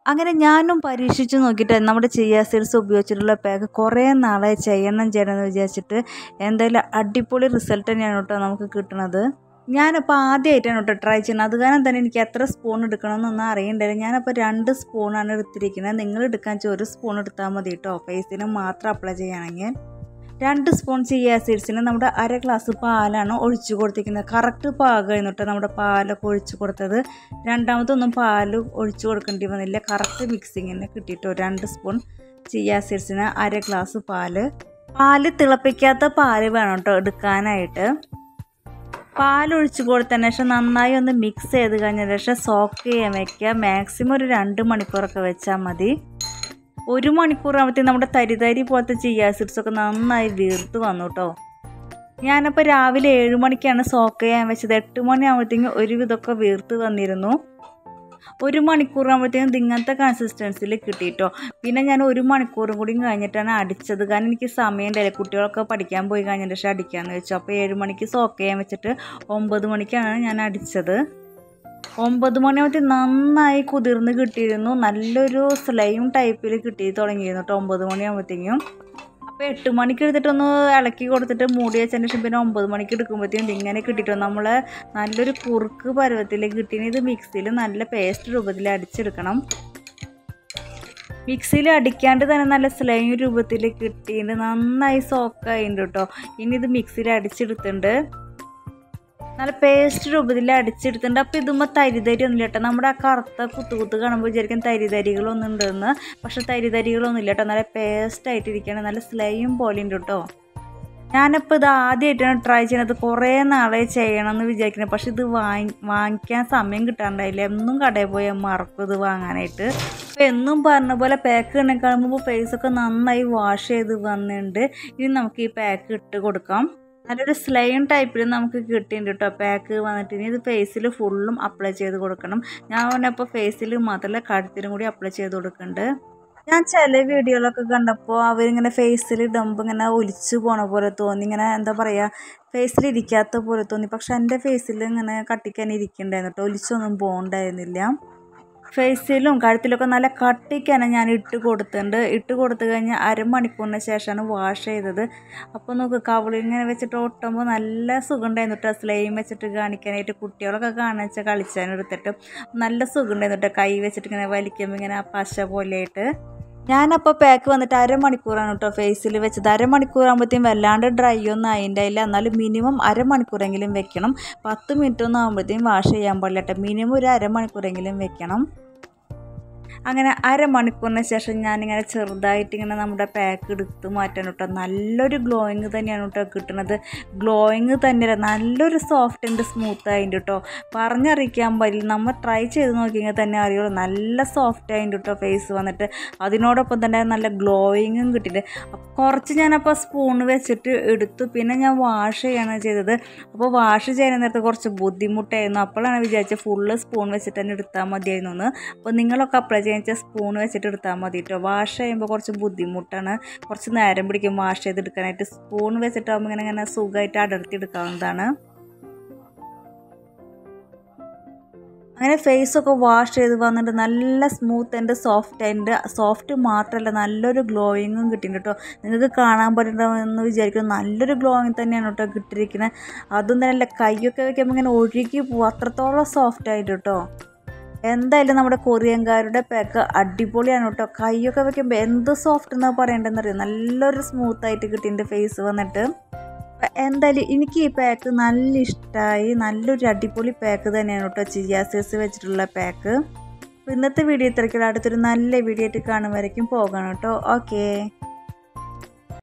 അങ്ങനെ ഞാനും പരീക്ഷിച്ച് നോക്കിയിട്ട് നമ്മുടെ ചിയ സീഡ്സ് ഉപയോഗിച്ചിട്ടുള്ള പാക്ക് കുറേ നാളായി ചെയ്യണം ചെയ്യണം എന്ന് വിചാരിച്ചിട്ട് എന്തായാലും അടിപൊളി റിസൾട്ട് തന്നെയാണ് കേട്ടോ നമുക്ക് കിട്ടുന്നത് ഞാനപ്പോൾ ആദ്യമായിട്ടാണ് കേട്ടോ ട്രൈ ചെയ്യുന്നത് അത് കാരണം തന്നെ എനിക്ക് എത്ര സ്പൂൺ എടുക്കണമെന്നൊന്നും അറിയണ്ടായില്ല ഞാനപ്പോൾ രണ്ട് സ്പൂണാണ് എടുത്തിരിക്കുന്നത് നിങ്ങൾ എടുക്കാൻ വെച്ചാൽ ഒരു സ്പൂൺ എടുത്താൽ മതി കേട്ടോ ഫേസിന് മാത്രം അപ്ലൈ ചെയ്യുകയാണെങ്കിൽ രണ്ട് സ്പൂൺ ചിയ സീഡ്സിന് നമ്മുടെ അര ഗ്ലാസ് പാലാണ് ഒഴിച്ചു കൊടുത്തിരിക്കുന്നത് കറക്റ്റ് പാകമായിരുന്നു കേട്ടോ നമ്മുടെ പാലൊക്കെ ഒഴിച്ചു കൊടുത്തത് രണ്ടാമതൊന്നും പാൽ ഒഴിച്ചു കൊടുക്കേണ്ടി വന്നില്ല കറക്റ്റ് മിക്സിങ്ങിന് കിട്ടിയിട്ടോ രണ്ട് സ്പൂൺ ചിയ സീഡ്സിന് അര ഗ്ലാസ് പാല് പാല് തിളപ്പിക്കാത്ത പാല് വേണം കേട്ടോ എടുക്കാനായിട്ട് പാലൊഴിച്ച് കൊടുത്തതിന് ശേഷം നന്നായി ഒന്ന് മിക്സ് ചെയ്ത് കഴിഞ്ഞ ശേഷം സോക്ക് ചെയ്യാൻ വെക്കുക മാക്സിമം ഒരു രണ്ട് മണിക്കൂറൊക്കെ വെച്ചാൽ മതി ഒരു മണിക്കൂറാകുമ്പോഴത്തേക്കും നമ്മുടെ തരി തരി പോലത്തെ ചിയ സീഡ്സ് ഒക്കെ നന്നായി വീർത്ത് വന്നു കേട്ടോ ഞാനപ്പോൾ രാവിലെ ഏഴ് മണിക്കാണ് സോക്ക് ചെയ്യാൻ വെച്ചത് എട്ട് മണിയാകുമ്പോഴത്തേക്കും ഒരുവിധമൊക്കെ വീർത്ത് വന്നിരുന്നു ഒരു മണിക്കൂറാകുമ്പോഴത്തേക്കും ഇങ്ങനത്തെ കൺസിസ്റ്റൻസിയിൽ കിട്ടിയിട്ടോ പിന്നെ ഞാൻ ഒരു മണിക്കൂറും കൂടി കഴിഞ്ഞിട്ടാണ് അടിച്ചത് കാരണം എനിക്ക് സമയം ഉണ്ടായില്ല കുട്ടികളൊക്കെ പഠിക്കാൻ പോയി കഴിഞ്ഞതിന് ശേഷം അടിക്കാമെന്ന് വെച്ചു അപ്പോൾ ഏഴ് മണിക്ക് സോക്ക് ചെയ്യാൻ വെച്ചിട്ട് ഒമ്പത് മണിക്കാണ് ഞാൻ അടിച്ചത് ഒമ്പത് മണിയാകുമ്പോൾ നന്നായി കുതിർന്ന് കിട്ടിയിരുന്നു നല്ലൊരു സ്ലൈം ടൈപ്പിൽ കിട്ടി തുടങ്ങിയിരുന്നു കേട്ടോ ഒമ്പത് മണിയാകുമ്പോഴത്തേക്കും അപ്പോൾ എട്ട് മണിക്ക് എടുത്തിട്ടൊന്ന് ഇളക്കി കൊടുത്തിട്ട് മൂടി വെച്ചതിന് ശേഷം പിന്നെ ഒമ്പത് മണിക്ക് എടുക്കുമ്പോഴത്തേക്കും ഇതിങ്ങനെ കിട്ടിയിട്ടോ നമ്മൾ നല്ലൊരു കുറുക്ക് പരുവത്തിലേക്ക് കിട്ടിയ ഇത് മിക്സിയിൽ നല്ല പേസ്റ്റ് രൂപത്തിൽ അടിച്ചെടുക്കണം മിക്സിയിൽ അടിക്കാണ്ട് തന്നെ നല്ല സ്ലൈം രൂപത്തിൽ കിട്ടിയിട്ട് നന്നായി സോക്കായിട്ടുണ്ട് കേട്ടോ ഇനി ഇത് മിക്സിയിൽ അടിച്ചെടുത്തിട്ടുണ്ട് നല്ല പേസ്റ്റ് രൂപത്തിൽ അടിച്ചെടുത്തിട്ടുണ്ട് അപ്പോൾ ഇതുമ്പോൾ തരി തരി ഒന്നുമില്ല കേട്ടോ നമ്മുടെ ആ കറുത്ത കുത്തു കുത്ത് കാണുമ്പോൾ വിചാരിക്കും തരി തരികളൊന്നും ഉണ്ടെന്ന് പക്ഷെ തരി തരികളൊന്നും ഇല്ല കേട്ടോ നല്ല പേസ്റ്റ് ആയിട്ടിരിക്കുകയാണ് നല്ല സ്ലൈം പോലെ ഉണ്ട് കേട്ടോ ഞാനിപ്പോൾ ഇത് ആദ്യമായിട്ടാണ് ട്രൈ ചെയ്യുന്നത് കുറേ നാളെ ചെയ്യണം എന്ന് വിചാരിക്കുന്നത് പക്ഷെ ഇത് വാങ്ങി വാങ്ങിക്കാൻ സമയം കിട്ടാണ്ടായില്ല എന്നും കടയിൽ പോയി മറക്കും ഇത് വാങ്ങാനായിട്ട് അപ്പോൾ എന്നും പറഞ്ഞ പോലെ പാക്ക് കണക്കാൾ മുമ്പ് ഫേസൊക്കെ നന്നായി വാഷ് ചെയ്ത് വന്നിട്ടുണ്ട് ഇനി നമുക്ക് ഈ പാക്ക് ഇട്ട് കൊടുക്കാം നല്ലൊരു സ്ലൈം ടൈപ്പിൽ നമുക്ക് കിട്ടിയിട്ടുണ്ട് കേട്ടോ പാക്ക് വന്നിട്ട് ഇനി ഇത് ഫേസിൽ ഫുള്ളും അപ്ലൈ ചെയ്ത് കൊടുക്കണം ഞാൻ പറഞ്ഞപ്പോൾ ഫേസിൽ മാത്രമല്ല കഴുത്തിലും കൂടി അപ്ലൈ ചെയ്ത് കൊടുക്കുന്നുണ്ട് ഞാൻ ചില വീഡിയോകളൊക്കെ കണ്ടപ്പോൾ അവരിങ്ങനെ ഫേസിൽ ഇടുമ്പോൾ ഇങ്ങനെ ഒലിച്ചു പോണ പോലെ തോന്നി ഇങ്ങനെ എന്താ പറയുക ഫേസിൽ ഇരിക്കാത്ത പോലെ തോന്നി പക്ഷെ എൻ്റെ ഫേസിൽ ഇങ്ങനെ കട്ടിക്കാൻ ഇരിക്കണ്ടായിരുന്നു കേട്ടോ ഒലിച്ചൊന്നും പോകണ്ടായിരുന്നില്ല ഫേസിലും കഴുത്തിലൊക്കെ നല്ല കട്ടിക്കാണ് ഞാൻ ഇട്ട് കൊടുത്തിട്ടുണ്ട് ഇട്ട് കൊടുത്തു കഴിഞ്ഞാൽ അരമണിക്കൂറിന് ശേഷമാണ് വാഷ് ചെയ്തത് അപ്പോൾ നോക്ക് കവളിങ്ങനെ വെച്ചിട്ട് ഒട്ടുമ്പോൾ നല്ല സുഖം ഉണ്ടായിരുന്നു കേട്ടോ സ്ലൈം വെച്ചിട്ട് കാണിക്കാനായിട്ട് കുട്ടികളൊക്കെ കാണിച്ചാൽ കളിച്ചാൻ എടുത്തിട്ട് നല്ല സുഖം ഉണ്ടായിരുന്നു കേട്ടോ കൈ വെച്ചിട്ട് ഇങ്ങനെ വലിക്കുമ്പോൾ ഇങ്ങനെ പശ പോലെയായിട്ട് ഞാനപ്പോൾ പാക്ക് വന്നിട്ട് അരമണിക്കൂറാണ് കേട്ടോ ഫേസിൽ വെച്ചത് അരമണിക്കൂറാകുമ്പോഴത്തേക്കും വല്ലാണ്ട് ഡ്രൈ ഒന്നും ആയിണ്ടായില്ല എന്നാലും മിനിമം അരമണിക്കൂറെങ്കിലും വെക്കണം പത്ത് മിനിറ്റ് ഒന്നും ആകുമ്പോഴത്തേക്കും വാഷ് ചെയ്യാൻ പാടില്ല കേട്ടോ മിനിമം ഒരു അരമണിക്കൂറെങ്കിലും വെക്കണം അങ്ങനെ അരമണിക്കൂറിന് ശേഷം ഞാനിങ്ങനെ ചെറുതായിട്ട് ഇങ്ങനെ നമ്മുടെ പാക്ക് എടുത്ത് മാറ്റാൻ കേട്ടോ നല്ലൊരു ഗ്ലോയിങ് തന്നെയാണ് കേട്ടോ കിട്ടുന്നത് ഗ്ലോയിങ് തന്നെയല്ല നല്ലൊരു സോഫ്റ്റ് ആൻഡ് സ്മൂത്ത് ആയിട്ട് കേട്ടോ പറഞ്ഞറിയിക്കാൻ പറ്റില്ല നമ്മൾ ട്രൈ ചെയ്ത് നോക്കിയെങ്കിൽ തന്നെ അറിയുള്ളൂ നല്ല സോഫ്റ്റ് ആയിട്ട് കേട്ടോ ഫേസ് വന്നിട്ട് അതിനോടൊപ്പം തന്നെ നല്ല ഗ്ലോയിങ്ങും കിട്ടിയിട്ട് കുറച്ച് ഞാനപ്പോൾ സ്പൂൺ വെച്ചിട്ട് എടുത്തു പിന്നെ ഞാൻ വാഷ് ചെയ്യാണ് ചെയ്തത് അപ്പോൾ വാഷ് ചെയ്യുന്ന നേരത്ത് കുറച്ച് ബുദ്ധിമുട്ടായിരുന്നു അപ്പോഴാണ് വിചാരിച്ചത് ഫുള്ള് സ്പൂൺ വെച്ചിട്ട് തന്നെ എടുത്താൽ മതിയായിരുന്നു എന്ന് അപ്പോൾ നിങ്ങളൊക്കെ അപ്ലൈ ചെയ്യാൻ വെച്ചാൽ സ്പൂൺ വെച്ചിട്ട് എടുത്താൽ മതി കേട്ടോ വാഷ് ചെയ്യുമ്പോൾ കുറച്ച് ബുദ്ധിമുട്ടാണ് കുറച്ച് നേരം പിടിക്കും വാഷ് ചെയ്തെടുക്കാനായിട്ട് സ്പൂൺ വെച്ചിട്ടാകുമ്പോൾ ഇങ്ങനെ ഇങ്ങനെ സുഖമായിട്ട് അടർത്തി എടുക്കാവുന്നതാണ് അങ്ങനെ ഫേസൊക്കെ വാഷ് ചെയ്ത് വന്നിട്ട് നല്ല smooth and soft and soft മാത്രമല്ല നല്ലൊരു ഗ്ലോയിങ്ങും കിട്ടിയിട്ടുണ്ട് കേട്ടോ നിങ്ങൾക്ക് കാണാൻ പറ്റുന്നുണ്ടെന്ന് വിചാരിക്കുന്നു നല്ലൊരു ഗ്ലോയിങ് തന്നെയാണ് കേട്ടോ കിട്ടിയിരിക്കുന്നത് അതും തന്നെയല്ല കൈയൊക്കെ വെക്കുമ്പോൾ ഇങ്ങനെ ഒഴുകി പോകും അത്രത്തോളം സോഫ്റ്റ് ആയിട്ട് കേട്ടോ എന്തായാലും നമ്മുടെ കൊറിയൻകാരുടെ പാക്ക് അടിപൊളിയാണ് കേട്ടോ കൈയൊക്കെ വെക്കുമ്പോൾ എന്ത് സോഫ്റ്റ് എന്നാ പറയേണ്ടതെന്നറിയാം നല്ലൊരു സ്മൂത്ത് ആയിട്ട് കിട്ടിയിട്ടുണ്ട് ഫേസ് വന്നിട്ട് എന്തായാലും എനിക്ക് ഈ പാക്ക് നല്ല ഇഷ്ടമായി നല്ലൊരു അടിപൊളി പാക്ക് തന്നെയാണ് കേട്ടോ ചിയാസേഴ്സ് വെച്ചിട്ടുള്ള പാക്ക് അപ്പോൾ ഇന്നത്തെ വീഡിയോ ഇത്രയ്ക്കുള്ള അടുത്തൊരു നല്ല വീഡിയോ ആയിട്ട് കാണും വരയ്ക്കും പോകണം കേട്ടോ ഓക്കേ